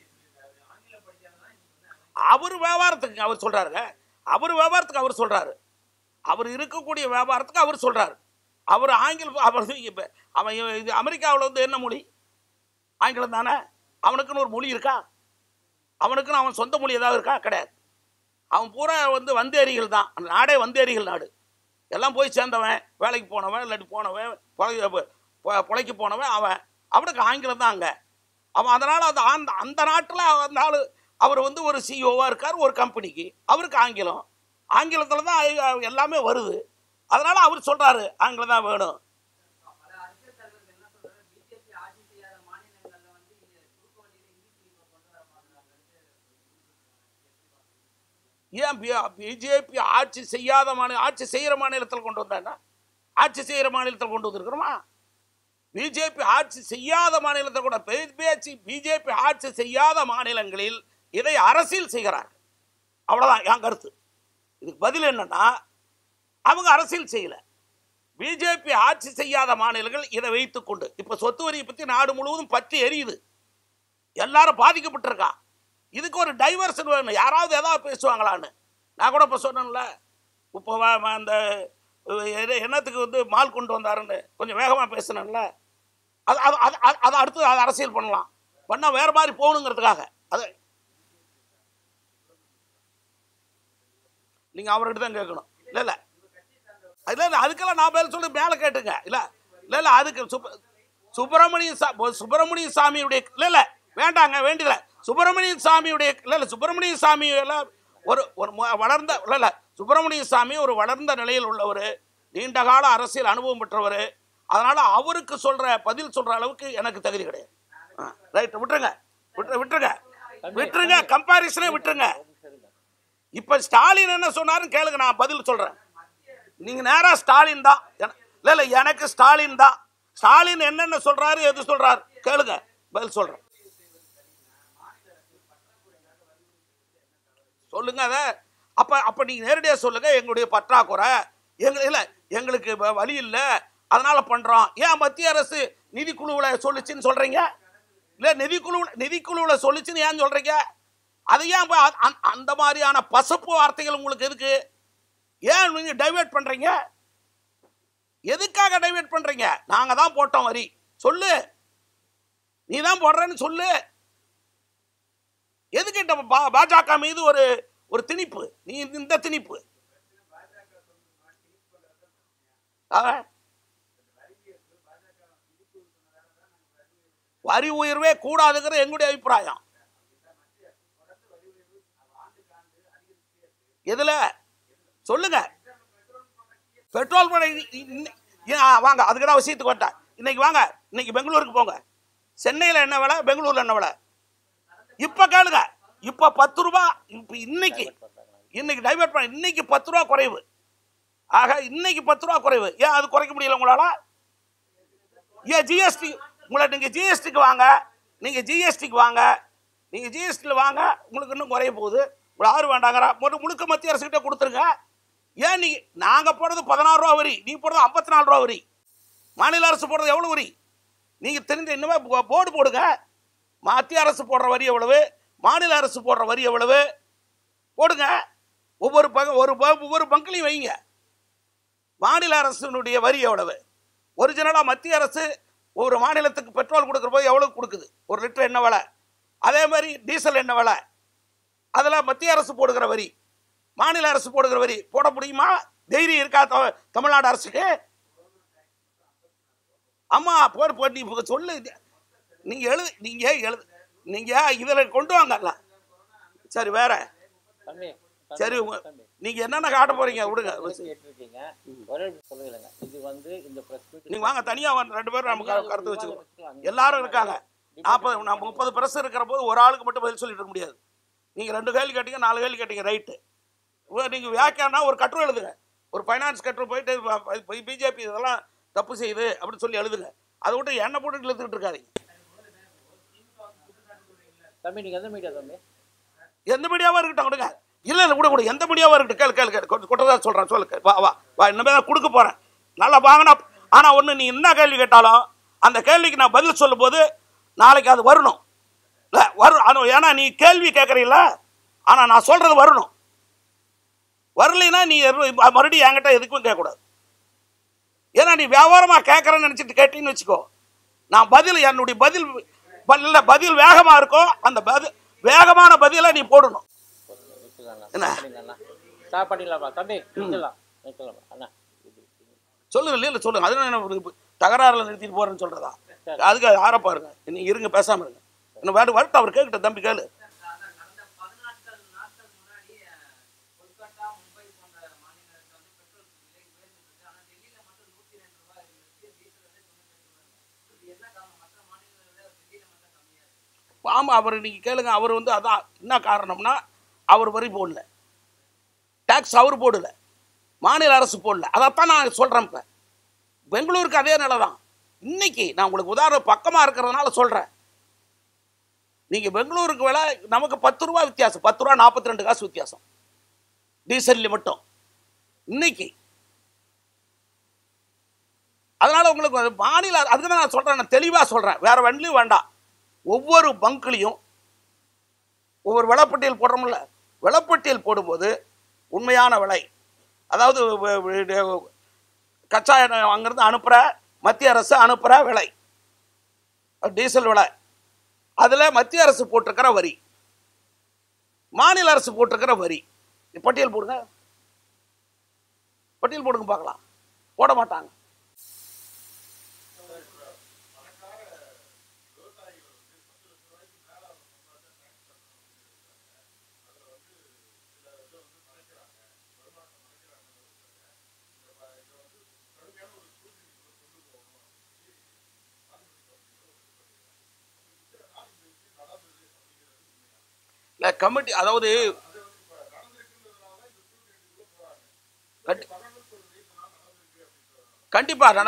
அவர் வியாபாரத்துக்கு அவர் சொல்றாருங்க அவர் வியாபாரத்துக்கு அவர் சொல்றாரு அவர் இருக்கக்கூடிய வியாபாரத்துக்கு அவர் சொல்றாரு அவர் ஆங்கிலம் அவர் இப்போ அவன் இவன் இது அமெரிக்காவில் வந்து என்ன மொழி ஆங்கிலம் தானே அவனுக்குன்னு ஒரு மொழி இருக்கா அவனுக்குன்னு அவன் சொந்த மொழி ஏதாவது இருக்கா கிடையாது அவன் பூரா வந்து வந்தேரிகள் தான் அந்த நாடே வந்தேரிகள் நாடு எல்லாம் போய் சேர்ந்தவன் வேலைக்கு போனவன் இல்லாட்டி போனவன் பொழை- பொ- பொழைக்கு போனவன் அவன் அவனுக்கு ஆங்கிலம் தான் அங்கே அவன் அதனால் அந்த அந்த அந்த நாட்டில் அந்த ஆள் அவர் வந்து ஒரு சிஇஓவாக இருக்கார் ஒரு கம்பெனிக்கு அவருக்கு ஆங்கிலம் ஆங்கிலத்தில் தான் ஐ- எல்லாமே வருது அதனால் அவர் சொல்கிறாரு ஆங்கிலம் தான் வேணும் பல அரசியல் தலைவர்கள் என்ன சொல்றாங்க பிஜேபி ஆட்சி செய்யாத மாநிலங்கள்ல வந்து இங்க குறுக்கு வழியில இங்கிலீஷ் மீடியம் கொண்டு வர மாட்டாங்கன்ட்டு ஏன் பிஜேபி ஆட்சி செய்யாத மாநில ஆட்சி செய்கிற மாநிலத்தில் கொண்டு வந்தாங்க ஆட்சி செய்கிற மாநிலத்தில் கொண்டு வந்திருக்கிறோமா பிஜேபி ஆட்சி செய்யாத மாநிலத்தில் கூட பேச்சு பிஜேபி ஆட்சி செய்யாத மாநிலங்களில் இதை அரசியல் செய்கிறார்கள் அவ்வளோதான் என் கருத்து இதுக்கு பதில் என்னன்னா அவங்க அரசியல் செய்யல பிஜேபி ஆட்சி செய்யாத மாநிலங்கள் இதை வைத்துக்கொண்டு இப்போ சொத்து வரியை பற்றி நாடு முழுவதும் பற்றி எரியுது எல்லாரும் பாதிக்கப்பட்டிருக்கா இதுக்கு ஒரு டைவர்ஷன் வேணும் யாராவது ஏதாவது பேசுவாங்களான்னு நான் கூட இப்போ சொன்னேன்ல இப்போ வ- வ- அந்த அஹ், எது- என்னத்துக்கு வந்து மால் கொண்டு வந்தாருன்னு கொஞ்சம் வேகமாக பேசினேன்ல அது அது அது அது- அதை அடுத்து அதை அரசியல் பண்ணலாம் பண்ணால் வேறு மாதிரி போகணுங்கிறதுக்காக அது நீங்கள் அவர்கிட்ட தான் கேட்கணும் இல்லை இல்லை இல்லை இல்லை அதுக்கெல்லாம் நான் மேலே சொல்லி மேலே கேட்டுங்க இல்லை இல்லை இல்லை அதுக்கு சுப்ப சுப்பிரமணிய சா சுப்பிரமணிய சாமியுடைய இல்லை இல்லை வேண்டாங்க வேண்டியதில்லை சுப்பிரமணிய சாமியுடைய இல்லை இல்லை சுப்பிரமணிய சாமி எல்லாம் ஒரு ஒரு மு- வளர்ந்த இல்லை இல்லை சுப்பிரமணிய சாமி ஒரு வளர்ந்த நிலையில் உள்ளவர் நீண்ட கால அரசியல் அனுபவம் பெற்றவர் அதனால் அவருக்கு சொல்கிற பதில் சொல்கிற அளவுக்கு எனக்கு தகுதி கிடையாது ரைட் விட்டுருங்க விட்டு விட்டுருங்க விட்டுருங்க கம்பாரிசனே விட்டுருங்க ஒரு நிமிஷம் இருங்க இப்ப ஸ்டாலின் என்ன சொன்னாருன்னு கேளுங்க நான் பதில் சொல்றேன் நீங்க நேரா ஸ்டாலின் தான் என- இல்ல இல்ல எனக்கு ஸ்டாலின் தான் ஸ்டாலின் என்னென்ன சொல்றாரு எது சொல்றாரு கேளுங்க பதில் சொல்றேன் சொல்லுங்க அத அப்ப அப்ப நீங்க நேரடியா சொல்லுங்க எங்களுடைய பற்றாக்குறை எங்க இல்ல எங்களுக்கு வ- வழி இல்ல அதனால பண்றோம் ஏன் மத்திய அரசு நிதிக்குழுவுல சொல்லுச்சுன்னு சொல்றீங்க இல்ல நிதிக்குழு நிதிக்குழுவுல சொல்லுச்சுன்னு ஏன் சொல்றீங்க அது ஏன் இப்ப அ- அ- அந்த மாதிரியான பசப்பு வார்த்தைகள் உங்களுக்கு எதுக்கு ஏன் நீங்க டைவர்ட் பண்றீங்க எதுக்காக டைவர்ட் பண்றீங்க நாங்க தான் போட்டோம் வரி சொல்லு நீ தான் போடுறேன்னு சொல்லு எதுக்கு இந்த பா- பாஜக மீது ஒரு ஒரு திணிப்பு நீ இந்த திணிப்பு ஆ? வரி உயர்வே கூடாதுங்கிற எங்களுடைய அபிப்பிராயம் எதுல சொல்லுங்க பெட்ரோல் விலை இ- இன்ன- இ- ஆ, வாங்க அதுக்கு தான் விஷயத்துக்கு வந்தேன் இன்னைக்கு வாங்க இன்னைக்கு பெங்களூருக்கு போங்க சென்னையில் என்ன விலை பெங்களூர்ல என்ன விலை இப்ப கேளுங்க இப்ப பத்து ரூபா இப்ப இன்னைக்கு இன்னைக்கு டைவர்ட் பண்ண இன்னைக்கு பத்து ரூபா குறைவு ஆக இன்னைக்கு பத்து ரூபா குறைவு ஏன் அது குறைக்க முடியல உங்களால ஏன் ஜிஎஸ்டி உங்களை நீங்க ஜிஎஸ்டிக்கு வாங்க நீங்க ஜிஎஸ்டிக்கு வாங்க நீங்க ஜிஎஸ்டியில் வாங்க உங்களுக்கு இன்னும் குறைய போகுது ஒரு ஆறு வேண்டாங்கிறா ஒரு முழுக்க மத்திய அரசுகிட்ட கொடுத்துருங்க ஏன் நீங்க நாங்க போடுறது பதினாறு ரூபா வரி நீ போடுறது ஐம்பத்தி நாலு ரூபா வரி மாநில அரசு போடுறது எவ்வளவு வரி நீங்க தெரிஞ்ச இன்னுமே போர்டு போடுங்க மத்திய அரசு போடுற வரி எவ்வளவு மாநில அரசு போடுற வரி எவ்வளவு போடுங்க ஒவ்வொரு பங்க ஒரு ப- ஒவ்வொரு பங்குலையும் வைங்க மாநில அரசினுடைய வரி எவ்வளவு ஒரிஜினலாக மத்திய அரசு ஒரு மாநிலத்துக்கு பெட்ரோல் கொடுக்குற போது எவ்வளவு கொடுக்குது ஒரு லிட்டர் என்ன விலை அதே மாதிரி டீசல் என்ன விலை அதில் மத்திய அரசு போடுகிற வரி மாநில அரசு போடுகிற வரி போட முடியுமா தைரியம் இருக்கா த- தமிழ்நாடு அரசுக்கு ஆமா போடு போ நீ இப்ப சொல்லு நீங்க எழுது நீங்க எழுது நீங்க இதில் கொண்டு வாங்கல சரி வேற தம்பி தம்பி, சரி உங்க- தம்பி நீங்க என்னென்ன காட்ட போறீங்க விடுங்க கேட்டிருக்கீங்க ஒரே நிமிஷம் சொல்லுங்க இது வந்து இந்த பிரஸ் மீட் நீங்க வாங்க தனியா வந்து ரெண்டு பேரும் நமக்கு கருத்து வச்சுக்கோ எல்லாரும் இருக்காங்க நாற்பது நான் முப்பது பிரஸ் இருக்கிற போது ஒரு ஆளுக்கு மட்டும் பதில் சொல்லிட்டு இருக்க முடியாது நீங்க ரெண்டு கேள்வி கேட்டீங்க நாலு கேள்வி கேட்டீங்க ரைட்டு நீங்க வியாக்கியானா ஒரு கட்டுரை எழுதுங்க ஒரு ஃபைனான்ஸ் கட்டுரை போயிட்டு பிஜேபி இதெல்லாம் தப்பு செய்யுது அப்படின்னு சொல்லி எழுதுங்க அதை விட்டு எண்ணெய் போட்டு இழுத்துக்கிட்டு இருக்காதீங்க தம்பி நீங்க எந்த மீடியா தம்பி எந்த மீடியாவும் இருக்கட்டும் கொடுங்க இல்லை இல்லை கூட கூட எந்த மீடியாவாக இருக்கட்டும் கேளு கேளு கேளு கொ- கொட்டதா சொல்கிறேன் சொல்லு கேளு. வா வா வா இனிமே தான் கொடுக்க போகிறேன் நல்லா வாங்கினா ஆனால் ஒன்று நீ என்ன கேள்வி கேட்டாலும் அந்த கேள்விக்கு நான் பதில் சொல்லும்போது நாளைக்கு அது வரணும் இல்லை வரும் அது ஏன்னா நீ கேள்வி கேட்குறீல்ல ஆனால் நான் சொல்கிறது வரணும் வரலைன்னா நீ எரு- மறுபடியும் என்கிட்ட எதுக்கும் கேட்கக்கூடாது ஏன்னா நீ வியாபாரமாக கேட்குறேன்னு நினச்சிட்டு கேட்டீங்கன்னு வச்சுக்கோ நான் பதில் என்னுடைய பதில் இல்லை பதில் வேகமாக இருக்கும் அந்த பதில் வேகமான பதிலை நீ போடணும் என்ன? ஸ்டாப் பண்ணிடலாமா தம்பி நிறுத்தலாம் நிறுத்தலாமா அண்ணா இது- இது- சொல்லுங்க இல்லை இல்லை சொல்லுங்க அது என்ன ஒரு தகராறுல நிறுத்திட்டு போறேன்னு சொல்றதா அதுக்கு யாரை பாருங்க நீ இருங்க பேசாம இருங்க இன்னும் வேறு வரட்டும் அவர் கேட்கட்டும் தம்பி கேளு அதான் கடந்த பதினாட்கள் நாட்கள் முன்னாடி அஹ், கொல்கத்தா மும்பை போன்ற மாநிலங்களுக்கு வந்து பெட்ரோல் விலை உயர்ந்திருக்கு ஆனா டெல்லியில மட்டும் நூத்தி ரெண்டு ரூபாய் இருந்துச்சு டீசல் வந்து தொண்ணூத்தி ரூபாய் இது என்ன காரணம் மற்ற மாநிலங்களை விட டெல்லியில மட்டும் கம்மியா இருக்கு ஆமா அவர் நீங்க கேளுங்க அவர் வந்து அதான் என்ன காரணம்னா அவர் வரி போடல டாக்ஸ் அவர் போடல மாநில அரசு போடல அதைத்தான் நான் சொல்றேன் இப்ப பெங்களூருக்கு அதே நிலை தான் இன்னைக்கு நான் உங்களுக்கு உதாரணம் பக்கமா இருக்கிறதுனால சொல்றேன் நீங்க பெங்களூருக்கு விலை நமக்கு பத்து ரூபா வித்தியாசம் பத்து ரூபா நாற்பத்தி ரெண்டு காசு வித்தியாசம் டீசல்ல மட்டும் இன்னைக்கு அதனால உங்களுக்கு அது மாநில அதுக்கு தான் நான் சொல்றேன் நான் தெளிவா சொல்றேன் வேற வண்டியும் வேண்டாம் ஒவ்வொரு பங்க்லையும் ஒவ்வொரு விலைப்பட்டியல் போடுறோம்ல விலைப்பட்டியல் போடும்போது உண்மையான விலை அதாவது வ- வ- கச்சா எண்ணெய் அங்கேருந்து அனுப்புகிற மத்திய அரசு அனுப்புகிற விலை டீசல் விலை அதில் மத்திய அரசு போட்டிருக்கிற வரி மாநில அரசு போட்டிருக்கிற வரி பட்டியல் போடுங்க பட்டியல் போடுங்க பார்க்கலாம் போட மாட்டாங்க இல்லை கமிட்டி அதாவது கண்டி- கண்டிப்பா நட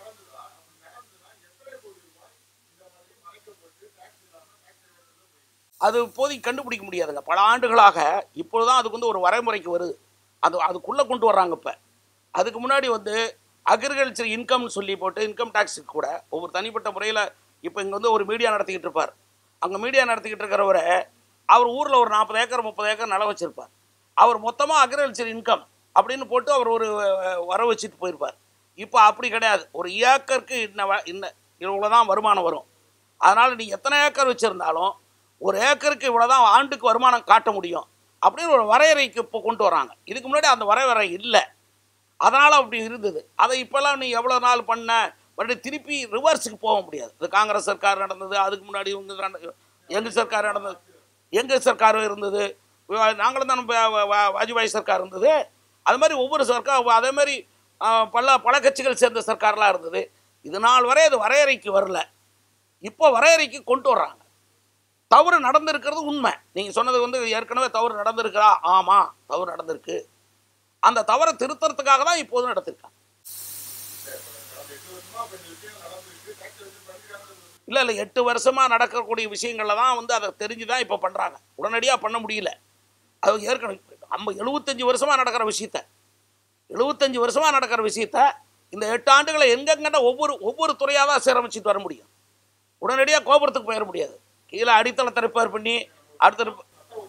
அது இப்போதைக்கு கண்டுபிடிக்க முடியாதுங்க பல ஆண்டுகளாக இப்போதான் அதுக்கு வந்து ஒரு வரைமுறைக்கு வருது அது அதுக்குள்ளே கொண்டு வர்றாங்க இப்போ அதுக்கு முன்னாடி வந்து அக்ரிகல்ச்சர் இன்கம்னு சொல்லி போட்டு இன்கம் டேக்ஸுக்கு கூட ஒவ்வொரு தனிப்பட்ட முறையில் இப்போ இங்கே வந்து ஒரு மீடியா நடத்திக்கிட்டு இருப்பார் அங்கே மீடியா நடத்திக்கிட்டு இருக்கிறவரை அவர் ஊரில் ஒரு நாற்பது ஏக்கர் முப்பது ஏக்கர் நிலம் வச்சிருப்பார் அவர் மொத்தமாக அக்ரிகல்ச்சர் இன்கம் அப்படின்னு போட்டு அவர் ஒரு அஹ், வர வச்சுட்டு போயிருப்பார் இப்போ அப்படி கிடையாது ஒரு ஏக்கருக்கு இன்ன வ- இன்ன இவ்வளோ தான் வருமானம் வரும் அதனால் நீ எத்தனை ஏக்கர் வச்சுருந்தாலும் ஒரு ஏக்கருக்கு இவ்வளோ தான் ஆண்டுக்கு வருமானம் காட்ட முடியும் அப்படின்னு ஒரு வரையறைக்கு இப்போ கொண்டு வராங்க இதுக்கு முன்னாடி அந்த வரையறை இல்லை அதனால் அப்படி இருந்தது அதை இப்போல்லாம் நீ எவ்வளோ நாள் பண்ண மறுபடியும் திருப்பி ரிவர்ஸுக்கு போக முடியாது இது காங்கிரஸ் சர்க்கார் நடந்தது அதுக்கு முன்னாடி இவங்க நட- எங்கள் சர்க்கார் நடந்தது எங்கள் சர்க்கார் இருந்தது வா- நாங்களும் தான் வா- வா- வா- வாஜ்பாய் சர்க்கார் இருந்தது அது மாதிரி ஒவ்வொரு சர்க்கார் அதே மாதிரி ஆ, பல பல கட்சிகள் சேர்ந்த சர்க்கார்லாம் இருந்தது இது நாள் வரை அது வரையறைக்கு வரல இப்போ வரையறைக்கு கொண்டு வர்றாங்க தவறு நடந்திருக்கிறது உண்மை நீங்கள் சொன்னது வந்து ஏற்கனவே தவறு நடந்திருக்கிறா ஆமாம் தவறு நடந்திருக்கு அந்த தவறை திருத்தறதுக்காக தான் இப்போது நடத்திருக்காங்க இல்லை இல்லை எட்டு வருஷமா நடக்கக்கூடிய விஷயங்கள்ல தான் வந்து அதை தெரிஞ்சு தான் இப்போ பண்ணுறாங்க உடனடியாக பண்ண முடியல அது ஏற்கனவே நம்ம எழுபத்தஞ்சு வருஷமா நடக்கிற விஷயத்த எழுபத்தஞ்சு வருஷமா நடக்கிற விஷயத்த இந்த எட்டு ஆண்டுகளை எங்கெங்கன்னு ஒவ்வொரு ஒவ்வொரு துறையாக தான் சீரமைச்சிட்டு வர முடியும் உடனடியாக கோபுரத்துக்கு போயிட முடியாது கீழே அடித்தளத்தை ரிப்பேர் பண்ணி அடுத்த ரிப்ப-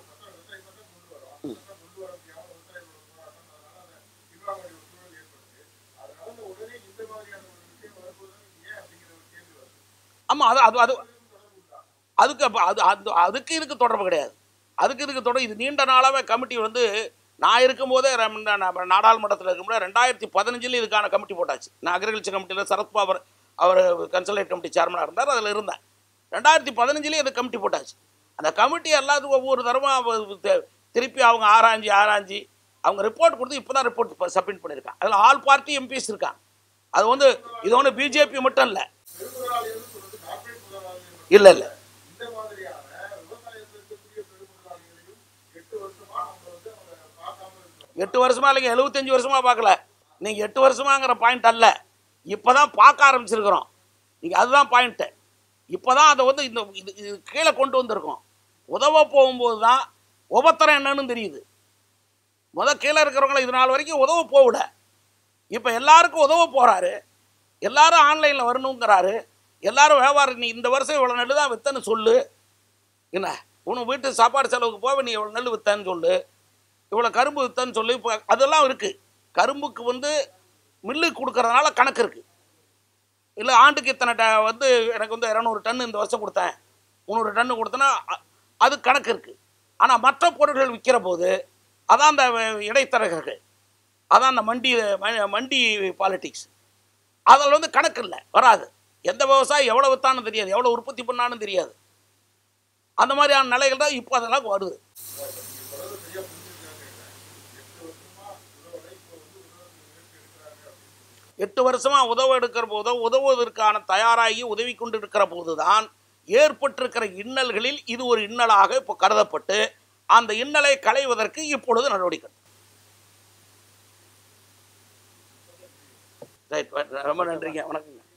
ஆமாம் அது அது அது அதுக்கு அப்ப அது அது அதுக்கு இதுக்கு தொடர்பு கிடையாது அதுக்கு இதுக்கு தொடர்பு இது நீண்ட நாளாகவே கமிட்டி வந்து நான் இருக்கும்போதே ரெம்- நா- நா- நாடாளுமன்றத்தில் இருக்கும்போது ரெண்டாயிரத்தி பதினஞ்சில் இதுக்கான கமிட்டி போட்டாச்சு நான் அக்ரிகல்ச்சர் கமிட்டியில் சரத்பவார் அவர் கன்சல்டேட் கமிட்டி சேர்மனாக இருந்தார் அதில் இருந்தேன் ரெண்டாயிரத்தி பதினஞ்சுலேயே இது கமிட்டி போட்டாச்சு அந்த கமிட்டி எல்லாத்துக்கும் ஒவ்வொரு தரமும் திருப்பி அவங்க ஆராய்ஞ்சி ஆராய்ஞ்சி அவங்க ரிப்போர்ட் கொடுத்து இப்போ தான் ரிப்போர்ட் சப்மிட் பண்ணியிருக்காங்க அதில் ஆல் பார்ட்டி எம்பிஸ் இருக்காங்க அது வந்து இது ஒன்று பிஜேபி மட்டும் இல்லை இல்லை இல்லை எட்டு வருஷமா இல்லைங்க எழுபத்தஞ்சு வருஷமா பார்க்கல நீங்க எட்டு வருஷமாங்கிற பாயிண்ட் அல்ல இப்பதான் பார்க்க ஆரம்பிச்சிருக்கிறோம் நீங்க அதுதான் பாயிண்ட்டு இப்பதான் அதை வந்து இந்த இது இது கீழே கொண்டு வந்திருக்கோம் உதவ போகும்போது தான் உபத்திரம் என்னன்னு தெரியுது முத கீழே இருக்கிறவங்களை இது நாள் வரைக்கும் உதவ போகல இப்போ எல்லாருக்கும் உதவ போகிறாரு எல்லாரும் ஆன்லைனில் வரணுங்கிறாரு எல்லாரும் வியாபாரம் நீ இந்த வருஷம் இவ்வளோ நெல் தான் வித்தன்னு சொல்லு என்ன உன் வீட்டு சாப்பாடு செலவுக்கு போக நீ இவ்வளோ நெல் வித்தன்னு சொல்லு இவ்வளோ கரும்பு வித்தன்னு சொல்லி இப்போ அதெல்லாம் இருக்குது கரும்புக்கு வந்து மில்லுக்கு கொடுக்கறதுனால கணக்கு இருக்குது இல்லை ஆண்டுக்கு இத்தனை ட வந்து எனக்கு வந்து இரநூறு டன் இந்த வருஷம் கொடுத்தேன் முந்நூறு டன்னு கொடுத்தேன்னா அ- அது கணக்கு இருக்குது ஆனால் மற்ற பொருட்கள் விற்கிற போது அதான் அந்த வ- இடைத்தரகர்கள் அதான் அந்த மண்டி ம- மண்டி பாலிட்டிக்ஸ் அதில் வந்து கணக்கு இல்லை வராது எந்த விவசாயி எவ்வளோ வித்தான்னு தெரியாது எவ்வளோ உற்பத்தி பண்ணான்னு தெரியாது அந்த மாதிரியான நிலைகள் தான் இப்போ அதெல்லாம் வருது எட்டு வருஷமா உதவ எடுக்கிற போதோ உதவுவதற்கான தயாராகி உதவி கொண்டிருக்கிற போதுதான் ஏற்பட்டிருக்கிற இன்னல்களில் இது ஒரு இன்னலாக இப்போ கருதப்பட்டு அந்த இன்னலை களைவதற்கு இப்பொழுது நடவடிக்கை ரைட் ரொம்ப நன்றிங்க வணக்கங்க